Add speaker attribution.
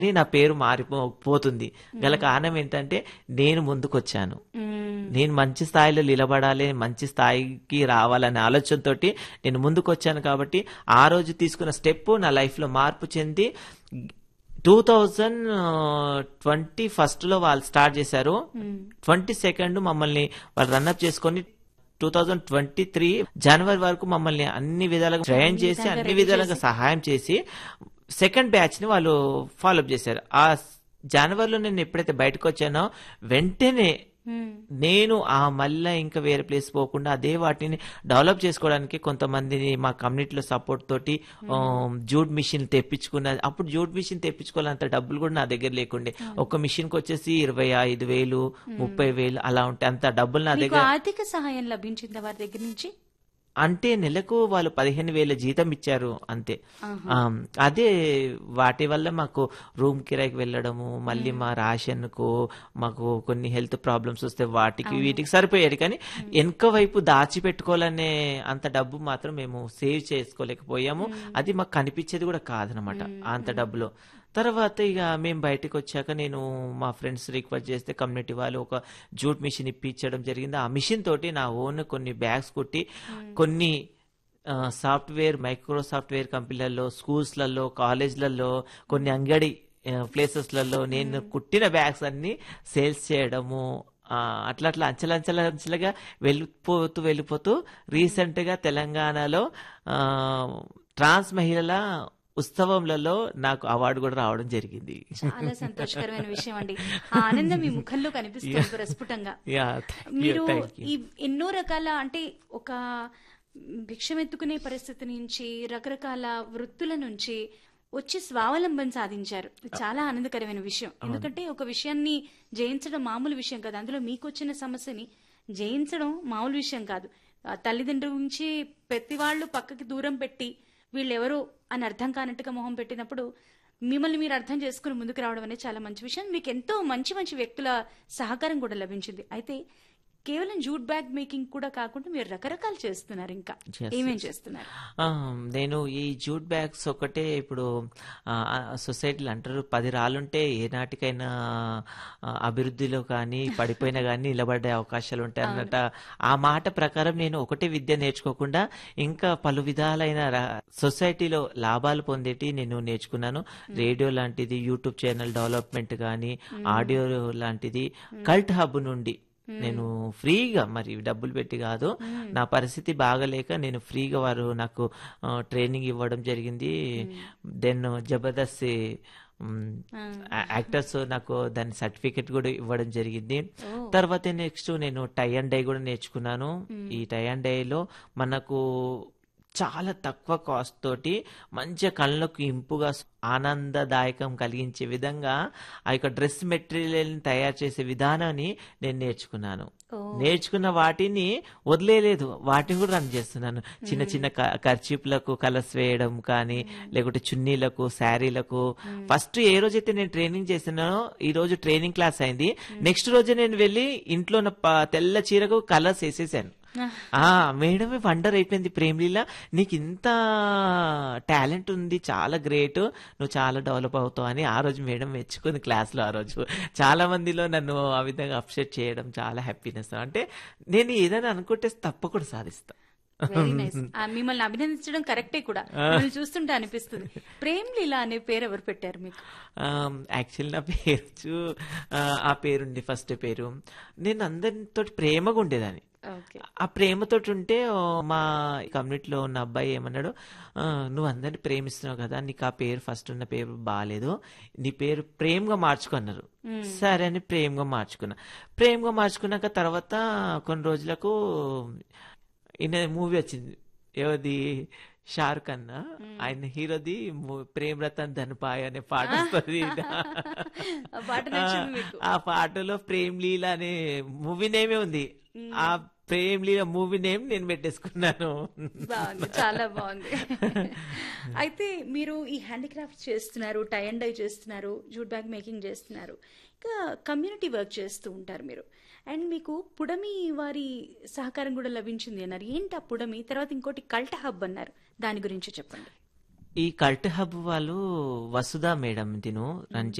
Speaker 1: నా పేరు మారిపోతుంది గల కారణం ఏంటంటే నేను ముందుకొచ్చాను
Speaker 2: మ్మ్.
Speaker 1: నేను మంచి స్థాయిలో నిలబడాలి మంచి స్థాయికి రావాలనే ఆలోచనతోటి నేను ముందుకొచ్చాను కాబట్టి ఆ రోజు తీసుకున్న స్టెప్ నా లైఫ్లో మార్పు చెంది టూ థౌజండ్ ట్వంటీ ఫస్ట్లో వాళ్ళు స్టార్ట్ చేశారు ట్వంటీ సెకండ్ మమ్మల్ని వాళ్ళు రన్అప్ చేసుకొని టూ థౌజండ్ ట్వంటీ త్రీ జనవరి వరకు మమ్మల్ని అన్ని విధాలుగా ట్రైన్ చేసి అన్ని విధాలుగా సహాయం చేసి సెకండ్ బ్యాచ్ ని వాళ్ళు ఫాలోఅప్ చేశారు ఆ జనవరిలో నేను ఎప్పుడైతే బయటకు వచ్చానో వెంటనే
Speaker 2: మ్మ్.
Speaker 1: నేను ఆ మళ్ళీ ఇంకా వేరే ప్లేస్ పోకుండా అదే వాటిని డెవలప్ చేసుకోవడానికి కొంతమందిని మా కమ్యూనిటీలో సపోర్ట్ తోటి జూట్ మిషన్ తెప్పించుకున్న అప్పుడు జూట్ మిషన్ తెప్పించుకోవాలంత డబ్బులు కూడా నా దగ్గర లేకుండే ఒక మిషన్ కి వచ్చేసి ఇరవై ఐదు వేలు ముప్పై వేలు అలా ఉంటాయి అంత డబ్బులు నా
Speaker 2: మీకు
Speaker 1: దగ్గర
Speaker 2: ఆర్థిక సహాయం లభించిందా వారి దగ్గర నుంచి
Speaker 1: అంటే నెలకు వాళ్ళు పదిహేను వేల జీతం ఇచ్చారు అంతే ఆ, అదే వాటి వల్ల మాకు రూమ్ కిరాయికి వెళ్ళడము మళ్ళీ మా రేషన్ కు మాకు కొన్ని హెల్త్ ప్రాబ్లమ్స్ వస్తే వాటికి వీటికి సరిపోయేది కానీ వెనక వైపు దాచిపెట్టుకోవాలనే అంత డబ్బు మాత్రం మేము సేవ్ చేసుకోలేకపోయాము అది మాకు కనిపించేది కూడా కాదనమాట అంత డబ్బులో తర్వాత ఇక మేము బయటకు వచ్చాక నేను మా ఫ్రెండ్స్ రిక్వెస్ట్ చేస్తే కమ్యూనిటీ వాళ్ళు ఒక జూట్ మిషన్ ఇప్పించడం జరిగింది ఆ మిషన్ తోటి నా ఓన్ కొన్ని బ్యాగ్స్ కుట్టి కొన్ని ఆ, సాఫ్ట్వేర్ మైక్రో సాఫ్ట్వేర్ కంపెనీలలో స్కూల్స్లలో కాలేజ్లలో కొన్ని అంగడి ఆ, ప్లేసెస్లలో నేను కుట్టిన బ్యాగ్స్ అన్ని సేల్స్ చేయడము ఆ, అట్లా అట్లా అంచెలంచెలంచెలుగా వెళ్ళిపోతూ వెళ్ళిపోతూ రీసెంట్గా తెలంగాణలో ఆ, ట్రాన్స్ మహిళల ఉత్సవంలలో నాకు అవార్డు కూడా రావడం జరిగింది
Speaker 2: చాలా సంతోషకరమైన విషయం అండి ఆ ఆనందం మీ ముఖంలో కనిపిస్తుంది ప్రస్ఫుటంగా
Speaker 1: యా
Speaker 2: మీరు
Speaker 1: థ్యాంక్ యూ
Speaker 2: ఈ ఎన్నో రకాల అంటే ఒక భిక్షమెత్తుకునే పరిస్థితి నుంచి రకరకాల వృత్తుల నుంచి వచ్చి స్వావలంబన సాధించారు ఇది చాలా ఆనందకరమైన విషయం ఎందుకంటే ఒక విషయాన్ని జయించడం మామూలు విషయం కాదు అందులో మీకు వచ్చిన సమస్యని జయించడం మామూలు విషయం కాదు ఆ తల్లిదండ్రుల నుంచి ప్రతి వాళ్ళు పక్కకి దూరం పెట్టి వీళ్ళెవరో అని అర్థం కానట్టుగా మొహం పెట్టినప్పుడు మిమ్మల్ని మీరు అర్థం చేసుకుని ముందుకు రావడం అనేది చాలా మంచి విషయం మీకు ఎంతో మంచి మంచి వ్యక్తుల సహకారం కూడా లభించింది అయితే కేవలం జూట్ బ్యాగ్ మేకింగ్ కూడా కాకుండా మీరు రకరకాలు చేస్తున్నారు ఇంకా
Speaker 1: Yes,
Speaker 2: ఏమేం చేస్తున్నారు
Speaker 1: ఆ, నేను ఈ జూట్ బ్యాగ్స్ ఒకటే ఇప్పుడు ఆ, ఆ, సొసైటీలో అంటారు పది రాళ్ళుంటే ఏ నాటికైనా ఆ, అభివృద్ధిలో కానీ పడిపోయినా కానీ నిలబడే అవకాశాలు ఉంటాయి అన్నట్ట ఆ మాట ప్రకారం నేను ఒకటే విద్య నేర్చుకోకుండా ఇంకా పలు విధాలైన రా- సొసైటీలో లాభాలు పొందేటి నేను నేర్చుకున్నాను రేడియో లాంటిది యూట్యూబ్ ఛానల్ డెవలప్మెంట్ కానీ ఆడియో లాంటిది కల్ట్ హబ్ నుండి నేను ఫ్రీగా మరి డబ్బులు పెట్టి కాదు నా పరిస్థితి బాగలేక నేను ఫ్రీగా వారు నాకు ఆ, ట్రైనింగ్ ఇవ్వడం జరిగింది దెన్ జబర్దస్త్ యాక్టర్స్ నాకు దాని సర్టిఫికెట్ కూడా ఇవ్వడం జరిగింది తర్వాత నెక్స్ట్ నేను టై అండ్ డై కూడా నేర్చుకున్నాను ఈ టై అండ్ డైలో మనకు చాలా తక్కువ కాస్ట్ తోటి మంచిగా కళ్ళకు ఇంపుగా ఆనందదాయకం కలిగించే విధంగా ఆ యొక్క డ్రెస్ మెటీరియల్ తయారు చేసే విధానాన్ని నేను నేర్చుకున్నాను నేర్చుకున్న వాటిని వదిలేయలేదు వాటిని కూడా రన్ చేస్తున్నాను చిన్న చిన్న ఖర్చీపులకు కలర్స్ వేయడం కానీ లేకుంటే చున్నీలకు శారీలకు ఫస్ట్ ఏ రోజైతే నేను ట్రైనింగ్ చేస్తున్నానో ఈ రోజు ట్రైనింగ్ క్లాస్ అయింది నెక్స్ట్ రోజు నేను వెళ్ళి ఇంట్లో ఉన్న ప- తెల్ల చీరకు కలర్స్ వేసేసాను ఆ మేడమే వండర్ అయిపోయింది ప్రేమ్లీలా నీకు ఇంత టాలెంట్ ఉంది చాలా గ్రేట్ నువ్వు చాలా డెవలప్ అవుతావు అని ఆ రోజు మేడం మెచ్చుకుంది క్లాస్ లో ఆ రోజు చాలా మందిలో నన్ను ఆ విధంగా అప్సెట్ చేయడం చాలా హ్యాపీనెస్ అంటే నేను ఏదైనా అనుకుంటే తప్పకుండా సాధిస్తా
Speaker 2: వెరీ నైస్ మిమ్మల్ని అభినందించడం కరెక్టే కూడా మిమ్మల్ని చూస్తుంటే అనిపిస్తుంది ప్రేమ్ లీలా అనే పేరు ఎవరు పెట్టారు మీకు
Speaker 1: యాక్చువల్ నా పేరు చూ- ఆ, ఆ పేరుంది ఫస్ట్ పేరు నేను అందరితో ప్రేమగా ఉండేదాన్ని
Speaker 2: ఓకే
Speaker 1: ఆ ప్రేమతోటి ఉంటే ఓ, మా కమ్యూనిటీలో ఉన్న అబ్బాయి ఏమన్నాడు "ఆ, నువ్వు అందరిని ప్రేమిస్తున్నావు కదా నీకు ఆ పేరు ఫస్ట్ ఉన్న పేరు బాగాలేదు నీ పేరు ప్రేమగా మార్చుకున్నారు సరే అని ప్రేమగా మార్చుకున్నా ప్రేమగా మార్చుకున్నాక తర్వాత కొన్ని రోజులకు ఈయన మూవీ వచ్చింది ఏది షారుఖ్ అన్న ఆయన హీరోది ము- ప్రేమ్ రతన్ ధనపాయ్ అనే పాట వస్తుంది
Speaker 2: ఆ పాట నచ్చింది మీకు
Speaker 1: ఆ పాటలో ప్రేమ్ లీల అనే మూవీ నేమే ఉంది ఆ ప్రేమ్ లీల మూవీ నేమ్ నేను పెట్టేసుకున్నాను
Speaker 2: బాగుంది చాలా బాగుంది అయితే మీరు ఈ హ్యాండిక్రాఫ్ట్ చేస్తున్నారు టై అండ్ డై చేస్తున్నారు జూట్ బ్యాగ్ మేకింగ్ చేస్తున్నారు ఇంకా కమ్యూనిటీ వర్క్ చేస్తూ ఉంటారు మీరు అండ్ మీకు పుడమి వారి సహకారం కూడా లభించింది అన్నారు ఏంటి ఆ పుడమి తర్వాత ఇంకోటి కల్ట్ హబ్ అన్నారు దాని గురించి చెప్పండి
Speaker 1: ఈ కల్ట్ హబ్ వాళ్ళు వసుధ మేడం తిను రన్